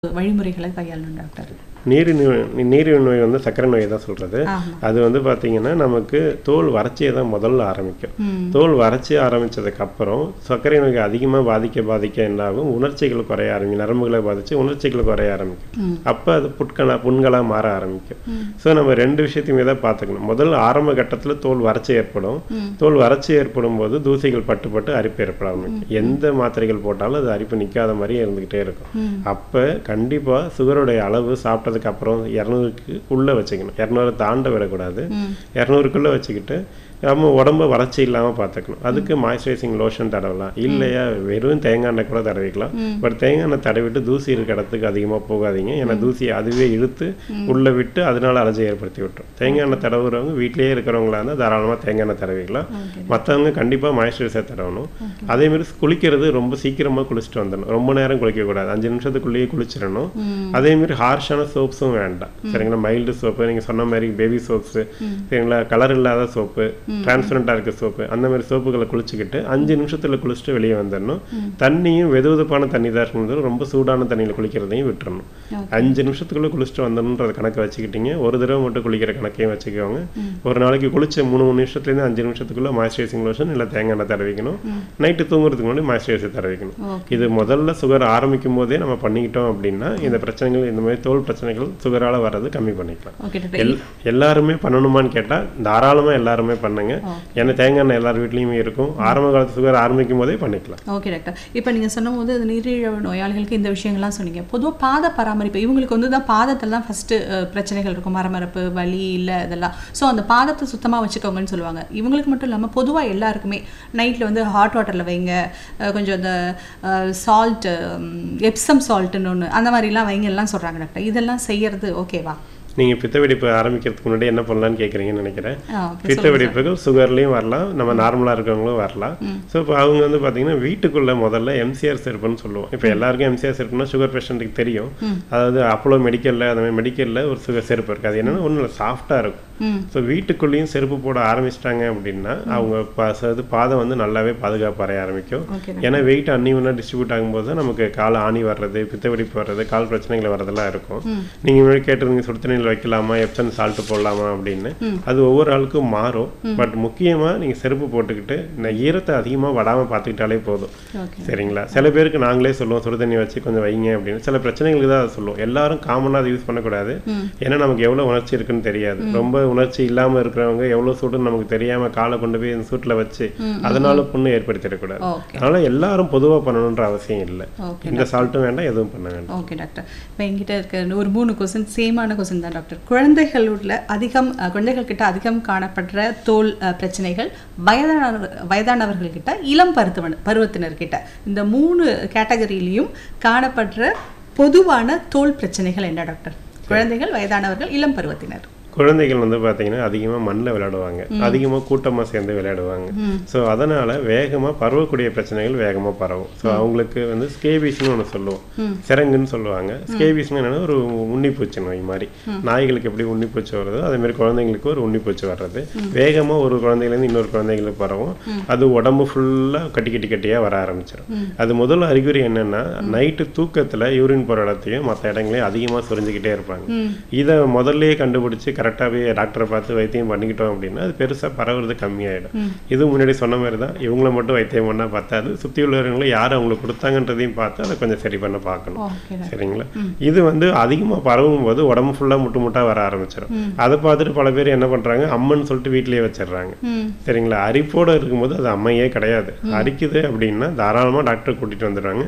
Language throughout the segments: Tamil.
வழிமுறைகளை கையாளணும் டாக்டர் நீரிழிவு நீரிழிவு நோய் வந்து சர்க்கரை நோய் தான் சொல்கிறது ஆமா. அது வந்து பார்த்தீங்கன்னா நமக்கு தோல் வறட்சியை தான் முதல்ல ஆரம்பிக்கும் தோல் வறட்சி ஆரம்பிச்சதுக்கு அப்புறம் சர்க்கரை நோய் அதிகமாக பாதிக்க பாதிக்க என்னாகும் உணர்ச்சிகள் குறைய ஆரம்பிக்கும் நரம்புகளை பாதிச்சு உணர்ச்சிகள் குறைய ஆரம்பிக்கும் அப்போ அது புட்களா புண்களாக மாற ஆரம்பிக்கும் ஸோ நம்ம ரெண்டு விஷயத்தையுமே தான் பார்த்துக்கணும் முதல்ல ஆரம்ப கட்டத்தில் தோல் வறட்சி ஏற்படும் தோல் வறட்சி ஏற்படும் போது தூசிகள் பட்டு பட்டு அரிப்பு ஏற்பட ஆரம்பிக்கும் எந்த மாத்திரைகள் போட்டாலும் அது அரிப்பு நிற்காத மாதிரியே இருந்துக்கிட்டே இருக்கும் அப்போ கண்டிப்பாக சுகருடைய அளவு சாப்பிட்டதுக்கு அப்புறம் இரநூறுக்கு உள்ளே வச்சுக்கணும் இரநூறு தாண்ட விடக்கூடாது இரநூறுக்குள்ளே வச்சுக்கிட்டு நம்ம உடம்ப வறட்சி இல்லாமல் பார்த்துக்கணும் அதுக்கு மாய்ஸ்சரைசிங் லோஷன் தடவலாம் இல்லையா வெறும் தேங்காய் எண்ணெய் கூட தடவிக்கலாம் பட் தேங்காய் எண்ணெய் தடவிட்டு தூசி இருக்க இடத்துக்கு அதிகமாக போகாதீங்க ஏன்னா தூசியை அதுவே இழுத்து உள்ளே விட்டு அதனால அலர்ஜி ஏற்படுத்தி விட்டுரும் தேங்காய் எண்ணெய் தடவுறவங்க வீட்டிலேயே இருக்கிறவங்களா இருந்தால் தாராளமாக தேங்காய் எண்ணெய் தடவிக்கலாம் மற்றவங்க கண்டிப்பாக மாய்ஸ்சரைசர் தடவணும் அதே மாதிரி குளிக்கிறது ரொம்ப சீக்கிரமாக குளிச்சுட்டு வந்துடணும் ரொம்ப நேரம் குளிக்கக்கூடாது அஞ்சு நிமிஷத்துக்குள்ளேயே குளிச்சிடணும் அதே மாதிரி ஹார்ஷான சோப்ஸும் வேண்டாம் சரிங்களா மைல்டு சோப்பு நீங்கள் சொன்ன மாதிரி பேபி சோப்ஸு சரிங்களா கலர் இல்லாத சோப்பு டிரான்ஸ்பரண்டாக இருக்க சோப்பு அந்த மாதிரி சோப்புகளை குளிச்சுக்கிட்டு அஞ்சு நிமிஷத்தில் குளிச்சுட்டு வெளியே வந்துடணும் தண்ணியும் வெதுவெதுப்பான தண்ணி தான் இருக்கணும் ரொம்ப சூடான தண்ணியில் குளிக்கிறதையும் விட்டுறணும் அஞ்சு நிமிஷத்துக்குள்ளே குளிச்சுட்டு வந்துடணுன்றத கணக்கு வச்சுக்கிட்டீங்க ஒரு தடவை மட்டும் குளிக்கிற கணக்கையும் வச்சுக்கோங்க ஒரு நாளைக்கு குளிச்ச மூணு மூணு நிமிஷத்துலேருந்து அஞ்சு நிமிஷத்துக்குள்ளே மாய்ஸ்சரைசிங் லோஷன் இல்லை தேங்காய் எண்ணெய் தடவிக்கணும் நைட்டு தூங்குறதுக்கு முன்னாடி மாய்ஸ்சரைசர் தடவிக்கணும் இது முதல்ல சுகர் ஆரம்பிக்கும் போதே நம்ம பண்ணிக்கிட்டோம் அப்படின்னா இந்த பிரச்சனைகள் இந்த மாதிரி தோல் பிரச்சனைகள் சுகரால் வர்றது கம்மி பண்ணிக்கலாம் ஓகே டாக்டர் எல் எல்லாருமே பண்ணணுமான்னு கேட்டால் தாராளமாக எல்லாருமே பண்ணுங்க ஏன்னா தேங்காய் எண்ணெய் எல்லார் வீட்லேயுமே இருக்கும் ஆரம்ப காலத்து சுகர் ஆரம்பிக்கும் போதே பண்ணிக்கலாம் ஓகே டாக்டர் இப்போ நீங்கள் சொன்னபோது இந்த நீரிழிவு நோயாளிகளுக்கு இந்த விஷயங்கள்லாம் சொன்னீங்க பொதுவாக பாத பராமரிப்பு இவங்களுக்கு வந்து தான் பாதத்தில் தான் ஃபஸ்ட்டு பிரச்சனைகள் இருக்கும் மரமரப்பு வலி இல்லை இதெல்லாம் ஸோ அந்த பாதத்தை சுத்தமாக வச்சுக்கோங்கன்னு சொல்லுவாங்க இவங்களுக்கு மட்டும் இல்லாமல் பொதுவாக எல்லாருக்குமே நைட்டில் வந்து ஹாட் வாட்டரில் வைங்க அஹ் கொஞ்சம் இந்த சால்ட்டு எப்சம் சால்ட்டுன்னு ஒன்று அந்த மாதிரிலாம் வைங்க எல்லாம் சொல்கிறாங்க டாக்டர் இதெல்லாம் செய்யறது ஓகேவா நீங்கள் பித்த வெடிப்பு ஆரம்பிக்கிறதுக்கு முன்னாடி என்ன பண்ணலாம்னு கேட்குறீங்கன்னு நினைக்கிறேன் ஆ, okay, பித்த வெடிப்புகள் சுகர்லேயும் வரலாம் நம்ம நார்மலாக இருக்கவங்களும் வரலாம் ஸோ இப்போ அவங்க வந்து பார்த்தீங்கன்னா வீட்டுக்குள்ள முதல்ல எம்சிஆர் சிறப்புன்னு சொல்லுவோம் இப்போ எல்லாருக்கும் எம்சிஆர் சிறப்புனா சுகர் பேஷண்ட்டுக்கு தெரியும் அதாவது அப்போலோ மெடிக்கலில் அந்த மாதிரி மெடிக்கலில் ஒரு சுகர் செருப்பு இருக்குது அது என்னன்னா ஒன்றும் இல்லை சாஃப்டாக இருக்கும் ஸோ வீட்டுக்குள்ளேயும் செருப்பு போட ஆரம்பிச்சிட்டாங்க அப்படின்னா அவங்க ப- அது பாதம் வந்து நல்லாவே பாதுகாப்பு அறைய ஆரம்பிக்கும் ஓகே ஏன்னா வெயிட் அன்னிவனாக டிஸ்ட்ரிபியூட் ஆகும்போது தான் நமக்கு கால் ஆணி வர்றது பித்த வெடிப்பு வர்றது கால் பிரச்சனைகள் வர்றதெல்லாம் இருக்கும் நீங்கள் முன்னாடி கேட்டிருந்தீங்க சுடு தண்ணியில் வைக்கலாமா எப்சன் சால்ட்டு போடலாமா அப்படின்னு அது ஒவ்வொரு ஆளுக்கும் மாறும் பட் முக்கியமாக நீங்கள் செருப்பு போட்டுக்கிட்டு இந்த ஈரத்தை அதிகமாக வடாமல் பார்த்துக்கிட்டாலே போதும் ஓகே சரிங்களா சில பேருக்கு நாங்களே சொல்லுவோம் சுடு தண்ணி வச்சு கொஞ்சம் வைங்க அப்படின்னு சில பிரச்சனைகளுக்கு தான் அதை சொல்லுவோம் எல்லாரும் காமனாக அதை யூஸ் பண்ணக்கூடாது ஏன்னா நமக்கு எவ்வளோ உணர்ச்சி இருக்குன்னு தெரியாது ரொம்ப உணர்ச்சி இல்லாமல் இருக்கிறவங்க எவ்வளோ சூடுன்னு நமக்கு தெரியாமல் காலை கொண்டு போய் இந்த சூட்டில் வச்சு அதனால புண்ணு ஏற்படுத்திடக்கூடாது ஓகே அதனால எல்லாரும் பொதுவாக பண்ணணுன்ற அவசியம் இல்லை ஓகே இந்த சால்ட்டும் வேண்டாம் எதுவும் பண்ண வேண்டாம் ஓகே டாக்டர் இப்போ என்கிட்ட இருக்க ஒரு மூணு கொஸ்டின் சேமான கொஸ்டின் தான் டாக்டர் குழந்தைகளுள்ள அதிகம் அஹ், குழந்தைகள் கிட்ட அதிகம் காணப்படுற தோல் அஹ், பிரச்சனைகள் வயதானவர் வயதானவர்கள்கிட்ட இளம் பருத்துவன் பருவத்தினர்கிட்ட இந்த மூணு கேட்டகரியிலையும் காணப்படுற பொதுவான தோல் பிரச்சனைகள் என்ன டாக்டர் குழந்தைகள் வயதானவர்கள் இளம் பருவத்தினர் குழந்தைகள் வந்து பார்த்தீங்கன்னா அதிகமாக மண்ணில் விளையாடுவாங்க அதிகமாக கூட்டமாக சேர்ந்து விளையாடுவாங்க ஸோ அதனால் வேகமாக பரவக்கூடிய பிரச்சனைகள் வேகமாக பரவும் ஸோ அவங்களுக்கு வந்து ஸ்கேபிஸ்னு ஒன்று சொல்லுவோம் சிறங்குன்னு சொல்லுவாங்க ஸ்கேபிஸ்னு என்னன்னா ஒரு உன்னிப்பூச்சி நோய் மாதிரி நாய்களுக்கு எப்படி உன்னிப்பூச்சி வருதோ அதே மாதிரி குழந்தைங்களுக்கு ஒரு உன்னிப்பூச்சி வர்றது வேகமாக ஒரு குழந்தையிலேருந்து இன்னொரு குழந்தைங்களுக்கு பரவும் அது உடம்பு ஃபுல்லாக கட்டி கட்டி கட்டியாக வர ஆரம்பிச்சிடும் அது முதல் அறிகுறி என்னன்னா நைட்டு தூக்கத்தில் யூரின் போகிற இடத்தையும் மற்ற இடங்களையும் அதிகமாக சொரிஞ்சுக்கிட்டே இருப்பாங்க இதை முதல்லயே கண்டுபிடிச்சு கரெக்டாகவே டாக்டரை பார்த்து வைத்தியம் பண்ணிக்கிட்டோம் அப்படின்னா அது பெருசாக பரவுறது கம்மியாயிடும் இது முன்னாடி சொன்ன மாதிரி தான் இவங்கள மட்டும் வைத்தியம் பண்ணால் பத்தாது சுற்றி உள்ளவங்களும் யார் அவங்களுக்கு கொடுத்தாங்கன்றதையும் பார்த்து அதை கொஞ்சம் சரி பண்ண பார்க்கணும் ஓகே சரிங்களா இது வந்து அதிகமாக பரவும் போது உடம்பு ஃபுல்லாக முட்டு முட்டா வர ஆரம்பிச்சிடும் அதை பார்த்துட்டு பல பேர் என்ன பண்ணுறாங்க அம்மன்னு சொல்லிட்டு வீட்டிலேயே வச்சிடுறாங்க ம் சரிங்களா அரிப்போட இருக்கும்போது அது அம்மையே கிடையாது அரிக்குது அப்படின்னா தாராளமாக டாக்டர் கூட்டிட்டு வந்துடுறாங்க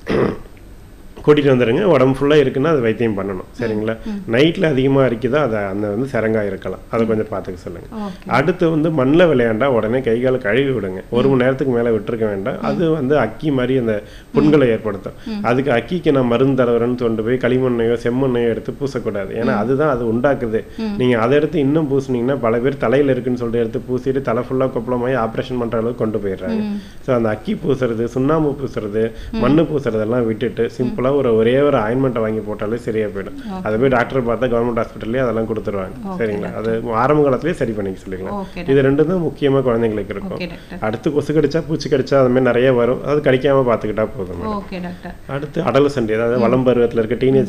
கூட்டிட்டு வந்துடுங்க உடம்பு ஃபுல்லாக இருக்குன்னா அது வைத்தியம் பண்ணணும் சரிங்களா நைட்டில் அதிகமாக அரிக்குதா அதை அந்த வந்து சிறங்கா இருக்கலாம் அதை கொஞ்சம் பார்த்துக்க சொல்லுங்க ஓகே அடுத்து வந்து மண்ணில் விளையாண்டா உடனே கை காலை கழுவி விடுங்க ஒரு மணி நேரத்துக்கு மேலே விட்டுருக்க வேண்டாம் அது வந்து அக்கி மாதிரி அந்த புண்களை ஏற்படுத்தும் அதுக்கு அக்கிக்கு நான் மருந்து தடவுறேன்னு கொண்டு போய் களிமண்ணையோ செம்மண்ணையோ எடுத்து பூசக்கூடாது ஏன்னா அதுதான் அது உண்டாக்குது நீங்க அதை எடுத்து இன்னும் பூசுனீங்கன்னா பல பேர் தலையில இருக்குன்னு சொல்லிட்டு எடுத்து பூசிட்டு தலை ஃபுல்லாக கொப்பளமாயி ஆப்ரேஷன் பண்ற அளவுக்கு கொண்டு போயிடுறாங்க ஸோ அந்த அக்கி பூசுறது சுண்ணாம்பு பூசுறது மண்ணு பூசுறதெல்லாம் விட்டுட்டு சிம்பிளா நார்மலாக ஒரு ஒரே ஒரு ஆயின்மெண்ட்டை வாங்கி போட்டாலே சரியா போயிடும் அதை போய் டாக்டர் பார்த்தா கவர்மெண்ட் ஹாஸ்பிட்டல்லே அதெல்லாம் கொடுத்துருவாங்க சரிங்களா அது ஆரம்ப காலத்திலேயே சரி பண்ணிக்க சொல்லிக்கலாம் ஓகே இது ரெண்டும் தான் முக்கியமாக குழந்தைங்களுக்கு இருக்கும் ஓகே டாக்டர் அடுத்து கொசு கடிச்சா பூச்சி கடிச்சா அது மாதிரி நிறைய வரும் அது கடிக்காம பார்த்துக்கிட்டா போதும் ஓகே டாக்டர் அடுத்து அடலசண்டி அதாவது வளம் பருவத்தில் இருக்க டீனேஜ்